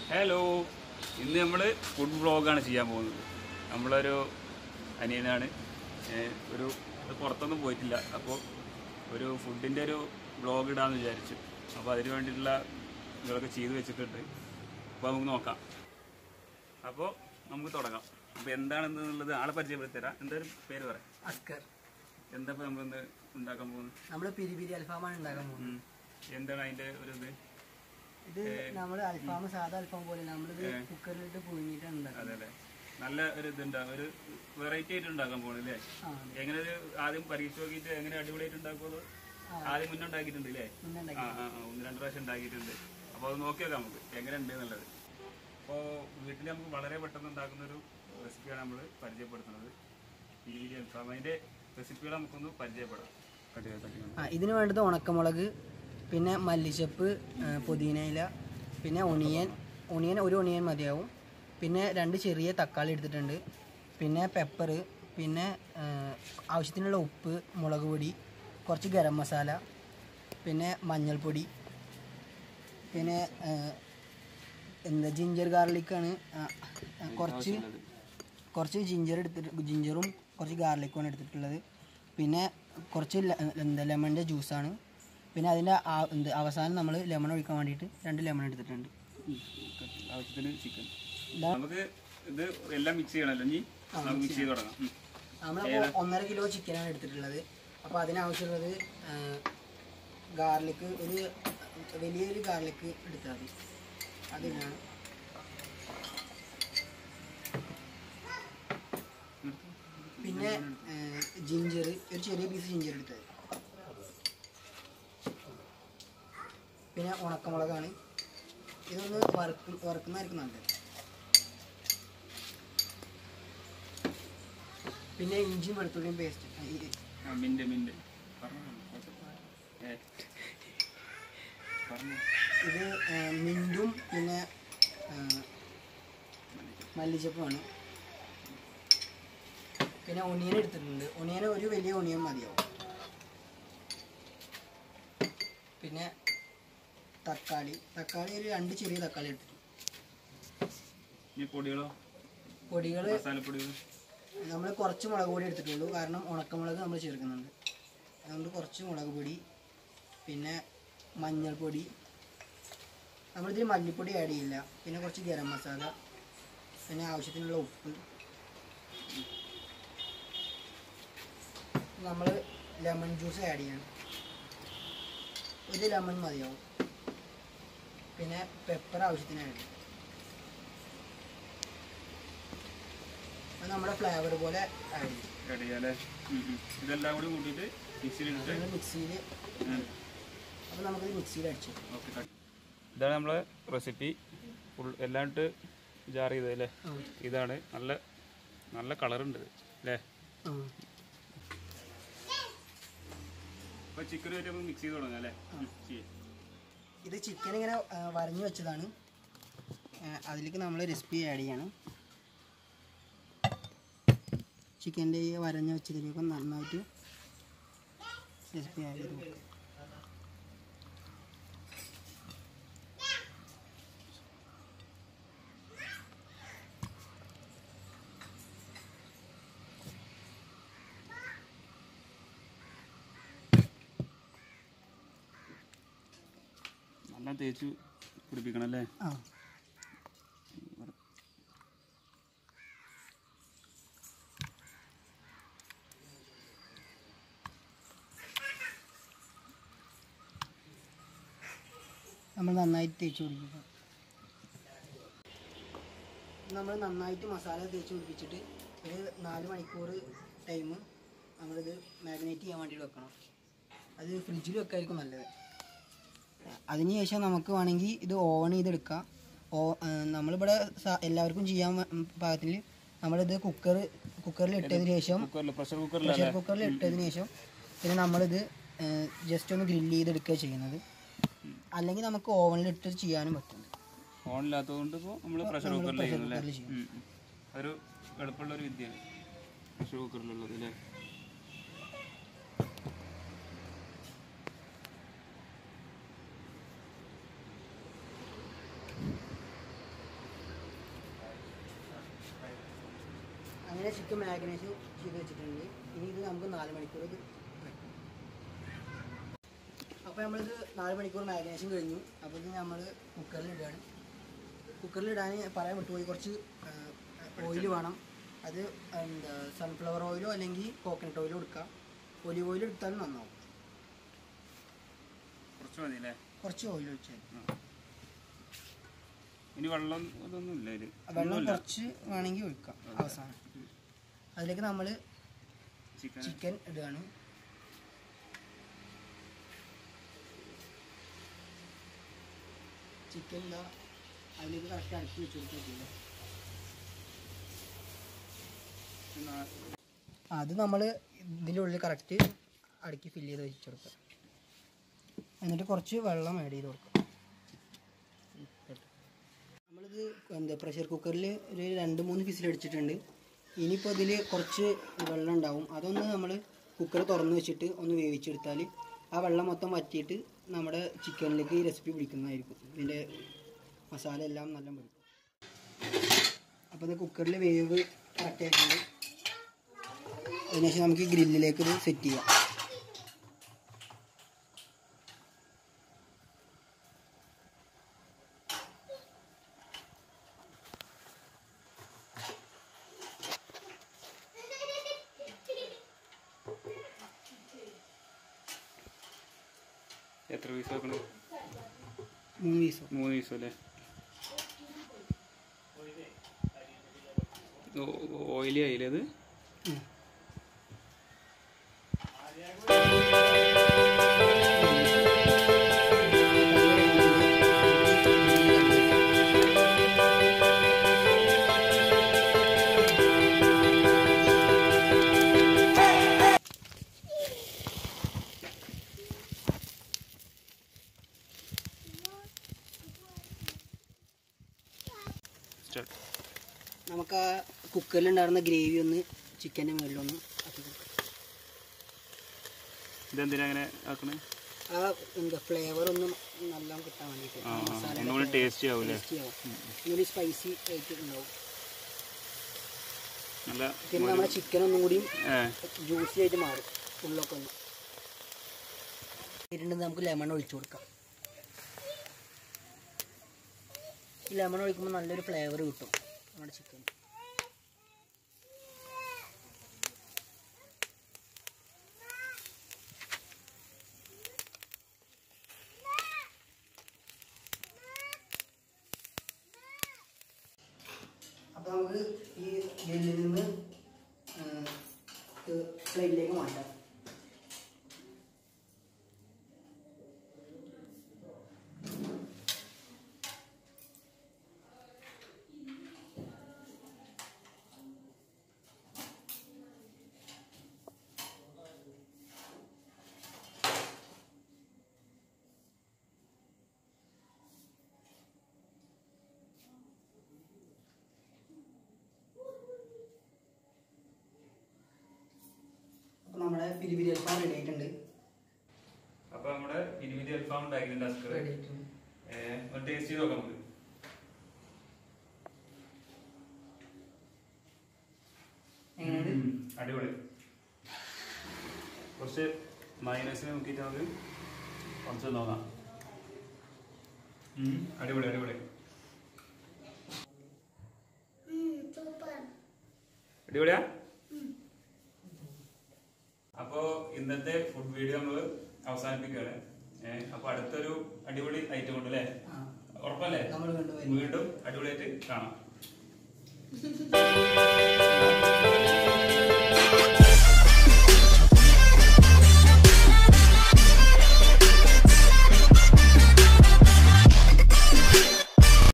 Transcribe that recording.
Hello ഇന്ന് നമ്മൾ food വ്ളോഗാണ് ചെയ്യാൻ പോകുന്നത് നമ്മളൊരു അനിയനാണ് ഏഹ് ഒരു ഇത് പുറത്തൊന്നും പോയിട്ടില്ല അപ്പോൾ ഒരു ഫുഡിൻ്റെ ഒരു വ്ളോഗ് ഇടാമെന്ന് വിചാരിച്ചു അപ്പോൾ അതിന് വേണ്ടിയിട്ടുള്ള ഇതൊക്കെ ചെയ്തു വെച്ചിട്ടുണ്ട് അപ്പോൾ നമുക്ക് നോക്കാം അപ്പോൾ നമുക്ക് തുടങ്ങാം അപ്പോൾ എന്താണെന്നുള്ളത് ആളെ പരിചയപ്പെടുത്തി തരാം എന്തായാലും പേര് പറയാം അസ്കർ എന്താ ഇപ്പോൾ നമ്മളിന്ന് ഉണ്ടാക്കാൻ പോകുന്നത് നമ്മൾ പിരി പിരി അൽഫാമാണ് ഉണ്ടാക്കാൻ പോകുന്നത് ഉം. എന്താണ് അതിൻ്റെ ഒരു ഇത് ഇത് നമ്മൾ അൽഫാം സാധാ അൽഫാം പോലെ നമ്മളിത് കുക്കറിലിട്ട് പുഴുങ്ങിയിട്ടാണ് ഉണ്ടാക്കുന്നത് അതെ അല്ലേ നല്ല ഒരു ഇതുണ്ടാവും ഒരു വെറൈറ്റി ആയിട്ട് ഉണ്ടാക്കാൻ പോകണല്ലേ ആ എങ്ങനെ ഒരു ആദ്യം പരീക്ഷ നോക്കിയിട്ട് എങ്ങനെ അടിപൊളിയായിട്ട് ഉണ്ടാക്കുമോ ആ. ആദ്യം മുന്നേ ഉണ്ടാക്കിയിട്ടുണ്ട് അല്ലേ മുന്നേ ആ ഉണ്ടാക്കി ആ ആ, ഒന്ന് രണ്ട് പ്രാവശ്യം ഉണ്ടാക്കിയിട്ടുണ്ട് അപ്പോൾ അത് നോക്കി നോക്കാം നമുക്ക് എങ്ങനെ ഉണ്ട് എന്നുള്ളത് അപ്പോൾ വീട്ടിൽ നമുക്ക് വളരെ പെട്ടെന്ന് ഉണ്ടാക്കുന്ന ഒരു റെസിപ്പിയാണ് നമ്മൾ പരിചയപ്പെടുത്തുന്നത് ഇരുവിരി അൽഫാം അതിൻ്റെ റെസിപ്പികൾ നമുക്കൊന്ന് പരിചയപ്പെടാം കട്ടിയാ കട്ടി ആ ഇതിന് വേണ്ടത് ഉണക്കമുളക് പിന്നെ മല്ലിച്ചപ്പ് ആ, പുതിന ഇല പിന്നെ ഒണിയൻ ഒണിയൻ ഒരു ഒണിയൻ മതിയാവും പിന്നെ രണ്ട് ചെറിയ തക്കാളി എടുത്തിട്ടുണ്ട് പിന്നെ പെപ്പർ പിന്നെ ആ, ആവശ്യത്തിനുള്ള ഉപ്പ് മുളക് പൊടി കുറച്ച് ഗരം മസാല പിന്നെ മഞ്ഞൾപ്പൊടി പിന്നെ ആ, എന്താ ജിഞ്ചർ ഗാർലിക്കാണ് കുറച്ച് കുറച്ച് ജിഞ്ചർ എടുത്തിട്ട് ജിഞ്ചറും കുറച്ച് ഗാർലിക്കുമാണ് എടുത്തിട്ടുള്ളത് പിന്നെ കുറച്ച് ല- എന്താ ലെമണിൻ്റെ ജ്യൂസാണ് പിന്നെ അതിൻ്റെ ആ- എന്ത് അവസാനം നമ്മൾ ലെമൺ ഒഴിക്കാൻ വേണ്ടിയിട്ട് രണ്ട് ലെമൺ എടുത്തിട്ടുണ്ട് ആവശ്യത്തിന് ചിക്കൻ ഇതാ നമുക്ക് ഇത് എല്ലാം മിക്സ് ചെയ്യണമല്ലോ ഇനി നമുക്ക് മിക്സ് ചെയ്ത് തുടങ്ങാം ഉം. നമ്മളിപ്പോൾ ഒന്നര കിലോ ചിക്കനാണ് എടുത്തിട്ടുള്ളത് അപ്പോൾ അതിനാവശ്യമുള്ളത് ഗാർലിക്ക് ഒരു വലിയൊരു ഗാർലിക്ക് എടുത്താൽ മതി അതിനാണ് പിന്നെ ജിഞ്ചർ ഒരു ചെറിയ പീസ് ജിഞ്ചർ എടുത്തത് പിന്നെ ഉണക്കമുളകാണ് ഇതൊന്ന് വറുക്കും വറുക്കുന്നതായിരിക്കും നല്ലത് പിന്നെ ഇഞ്ചിയും വെളുത്തുള്ളിയും പേസ്റ്റ് ആ, മിന്റ് മിന്റ് പറഞ്ഞോ, ഏ. പറഞ്ഞോ. ഇത് ആ, മിൻറ്റും പിന്നെ ആ, മല്ലിച്ചപ്പുമാണ് പിന്നെ ഒണിയൻ എടുത്തിട്ടുണ്ട് ഒണിയൻ ഒരു വലിയ ഒണിയൻ മതിയാവും പിന്നെ തക്കാളി തക്കാളി ഒരു രണ്ട് ചെറിയ തക്കാളി എടുത്തിട്ടുണ്ട് ഇനി പൊടികളോ പൊടികൾ മസാലപ്പൊടികൾ നമ്മൾ കുറച്ച് മുളക് പൊടി എടുത്തിട്ടുള്ളൂ കാരണം ഉണക്കമുളക് നമ്മൾ ചേർക്കുന്നുണ്ട് അതുകൊണ്ട് കുറച്ച് മുളക് പൊടി പിന്നെ മഞ്ഞൾപ്പൊടി നമ്മളിതിൽ മല്ലിപ്പൊടി ആഡ് ചെയ്യില്ല പിന്നെ കുറച്ച് ഗരം മസാല പിന്നെ ആവശ്യത്തിനുള്ള ഉപ്പ് നമ്മൾ ലെമൺ ജ്യൂസ് ആഡ് ചെയ്യണം ഒരു ലെമൺ മതിയാവും പിന്നെ പെപ്പർ ആവശ്യത്തിന് ആഡ് ചെയ്യും അത് നമ്മുടെ ഫ്ലേവർ പോലെ ആഡ് ചെയ്യും ആഡ് ചെയ്യാല്ലേ ഉം, ഉം. ഇതെല്ലാം കൂടി കൂട്ടിയിട്ട് മിക്സിയിലിട്ടിട്ട് നമ്മൾ മിക്സിയിൽ അപ്പോൾ നമുക്കിത് മിക്സിയിൽ അടിച്ചു ഓക്കെ ഇതാണ് നമ്മളെ റെസിപ്പി ഫുൾ എല്ലാം ഇട്ട് ജാർ ചെയ്തത് അല്ലേ ഇതാണ് നല്ല നല്ല കളറുണ്ട് ഇത് അല്ലേ അപ്പോൾ ചിക്കൻ വെച്ച് നമുക്ക് മിക്സ് ചെയ്ത് തുടങ്ങാം അല്ലേ ഉം, ചെയ്യ്. ഇത് ചിക്കൻ ഇങ്ങനെ ആ, വരഞ്ഞു വെച്ചതാണ് ആ, അതിലേക്ക് നമ്മൾ റെസിപ്പി ആഡ് ചെയ്യണം ചിക്കൻ്റെ ഈ വരഞ്ഞു വെച്ചതിലേക്ക് നന്നായിട്ട് റെസിപ്പി ആഡ് ചെയ്ത് കൊടുക്കുക നല്ല തേച്ച് പിടിപ്പിക്കണം അല്ലേ ആ നമ്മൾ നന്നായിട്ട് തേച്ച് പിടിക്കുക നമ്മൾ നന്നായിട്ട് മസാല തേച്ച് പിടിപ്പിച്ചിട്ട് ഒരു നാല് മണിക്കൂർ ടൈം നമ്മളിത് മാഗ്നേറ്റ് ചെയ്യാൻ വേണ്ടിയിട്ട് വെക്കണം അത് ഫ്രിഡ്ജിൽ വെക്കായിരിക്കും നല്ലത് അതിനുശേഷം നമുക്ക് വേണമെങ്കിൽ ഇത് ഓവൺ ചെയ്തെടുക്കാം ഓ ആ, നമ്മളിവിടെ സ- എല്ലാവർക്കും ചെയ്യാൻ വ- ഉം, പാകത്തിൽ നമ്മളിത് കുക്കർ കുക്കറിൽ ഇട്ടതിന് ശേഷം കുക്കറിൽ പ്രഷർ കുക്കറിലല്ലേ പ്രഷർ കുക്കറിൽ ഇട്ടതിന് ശേഷം പിന്നെ നമ്മളിത് ജസ്റ്റ് ഒന്ന് ഗ്രില്ല് ചെയ്തെടുക്കുക ചെയ്യുന്നത് അല്ലെങ്കിൽ നമുക്ക് ഓവനിൽ ഇട്ട് ചെയ്യാനും പറ്റും ഫോണില്ലാത്തതുകൊണ്ട് ഇപ്പോൾ നമ്മൾ പ്രഷർ നമ്മള് കുക്കറിൽ pressure ചെയ്യുന്നു അല്ലേ cooker ല് ചെയ്യും. ഉം, ഉം. ഒരു എളുപ്പമുള്ള ഒരു വിദ്യയാണ് പ്രഷർ കുക്കറിലുള്ളത് അല്ലേ അങ്ങനെ ചിക്കൻ മാഗ്നേഷൻ ചെയ്ത് വെച്ചിട്ടുണ്ട് ഇനി ഇത് നമുക്ക് നാല് മണിക്കൂർ ഇത് വെക്കാം അപ്പോൾ നമ്മളിത് നാല് മണിക്കൂർ മാഗ്നേഷൻ കഴിഞ്ഞു അപ്പോൾ ഇത് നമ്മൾ കുക്കറിൽ ഇടുകയാണ് കുക്കറിൽ ഇടാൻ പറയാൻ വിട്ടുപോയി കുറച്ച് ഓയിൽ വേണം അത് എന്താ സൺഫ്ലവർ ഓയിലോ അല്ലെങ്കിൽ കോക്കനട്ട് ഓയിലോ എടുക്കാം ഒലിവ് ഓയിൽ എടുത്താലും നന്നാവും കുറച്ച് മതി അല്ലേ കുറച്ച് ഓയിൽ ഒഴിച്ചാൽ ഇനി വെള്ളം ഇതൊന്നും ഇല്ല ഇതില് വെള്ളം ഒന്നുമില്ല. കുറച്ച് വേണമെങ്കിൽ ഒഴിക്കാം അവസാനം അതിലേക്ക് നമ്മൾ ചിക്കൻ ചിക്കൻ ഇടുകയാണ് ചിക്കൻ ഇതാ അതിലേക്ക് കറക്റ്റ് അടുക്കി വെച്ച് കൊടുത്തിട്ടില്ല അത് നമ്മൾ ഇതിൻ്റെ ഉള്ളിൽ കറക്റ്റ് അടുക്കി ഫില്ല് ചെയ്ത് വെച്ച് കൊടുക്കുക എന്നിട്ട് കുറച്ച് വെള്ളം ആഡ് ചെയ്ത് കൊടുക്കുക നമ്മളിത് എന്താ പ്രഷർ കുക്കറിൽ ഒരു രണ്ട് മൂന്ന് ഫിസിൽ അടിച്ചിട്ടുണ്ട് ഇനിയിപ്പോൾ ഇതിൽ കുറച്ച് വെള്ളം ഉണ്ടാവും അതൊന്ന് നമ്മൾ കുക്കർ തുറന്ന് വെച്ചിട്ട് ഒന്ന് വേവിച്ചെടുത്താൽ ആ വെള്ളം മൊത്തം വറ്റിയിട്ട് നമ്മുടെ ചിക്കനിലേക്ക് ഈ റെസിപ്പി പിടിക്കുന്നതായിരിക്കും ഇതിൻ്റെ മസാല എല്ലാം നല്ല പിടിക്കും അപ്പോൾ ഇത് കുക്കറിൽ വേവ് കറക്റ്റ് ആയിട്ടുണ്ട് അതിനുശേഷം നമുക്ക് ഈ ഗ്രില്ലിലേക്ക് ഇത് സെറ്റ് ചെയ്യാം എത്ര പീസ് വെക്കണം മൂന്ന് പീസോ മൂന്ന് പീസ് അല്ലേ ഓയിലി ആയില്ലേ അത് ഉം. സ്റ്റാർട്ട് നമുക്ക് ആ കുക്കറിലുണ്ടായിരുന്ന ഗ്രേവി ഒന്ന് ചിക്കൻ്റെ മുകളിലൊന്ന് ആക്കി കൊടുക്കാം ഇതെന്തിനാ അങ്ങനെ ആക്കണേ ആ എന്താ ഫ്ലേവർ ഒന്നും നല്ല കിട്ടാൻ വേണ്ടിയിട്ട് ആ ആ, മസാല ഒന്നുകൂടി ടേസ്റ്റി ആവൂലേ ടേസ്റ്റി ആവും ഇന്നൊരു സ്പൈസി ആയിട്ട് ഉണ്ടാവും നല്ല പിന്നെ നമ്മുടെ ചിക്കൻ ഒന്നും കൂടിയും ഏ ജ്യൂസി ആയിട്ട് മാറും ഉള്ളൊക്കെ ഒന്ന് ഇരുണ്ട് നമുക്ക് ലെമൺ ഒഴിച്ചു കൊടുക്കാം ഈ ലെമൺ ഒഴിക്കുമ്പോൾ നല്ലൊരു ഫ്ലേവർ കിട്ടും നമ്മുടെ ചിക്കൻ അപ്പോൾ നമുക്ക് ഈ ഗ്രില്ലിൽ നിന്ന് പ്ലേറ്റിലേക്ക് മാറ്റാം അപ്പോൾ നമ്മുടെ പിരിപിരി അൽഫാം റെഡി ആയിട്ടുണ്ട് അപ്പൊ നമ്മുടെ ഇരുപത് അൽഫാം ഉണ്ടാക്കിയിട്ടുണ്ട് അസ്കർ റെഡി ആയിട്ടുണ്ട് ഒന്ന് ടേസ്റ്റ് ചെയ്ത് നോക്കാം നമുക്ക് എങ്ങനെയുണ്ട് ഉം, അടിപൊളി കുറച്ച് മൈനസിന് നോക്കിയിട്ട് നമുക്ക് കുറച്ച് നോക്കാം ഉം, അടിപൊളി അടിപൊളി അടിപൊളിയാ അപ്പോ ഇന്നത്തെ ഫുഡ് വീഡിയോ നമ്മൾ അവസാനിപ്പിക്കുകയാണ് ഏഹ് അപ്പൊ അടുത്തൊരു അടിപൊളി ഐറ്റം ഉണ്ട് അല്ലേ ആ ഉറപ്പല്ലേ നമ്മൾ കണ്ടുവരും വീണ്ടും അടിപൊളിയായിട്ട് കാണാം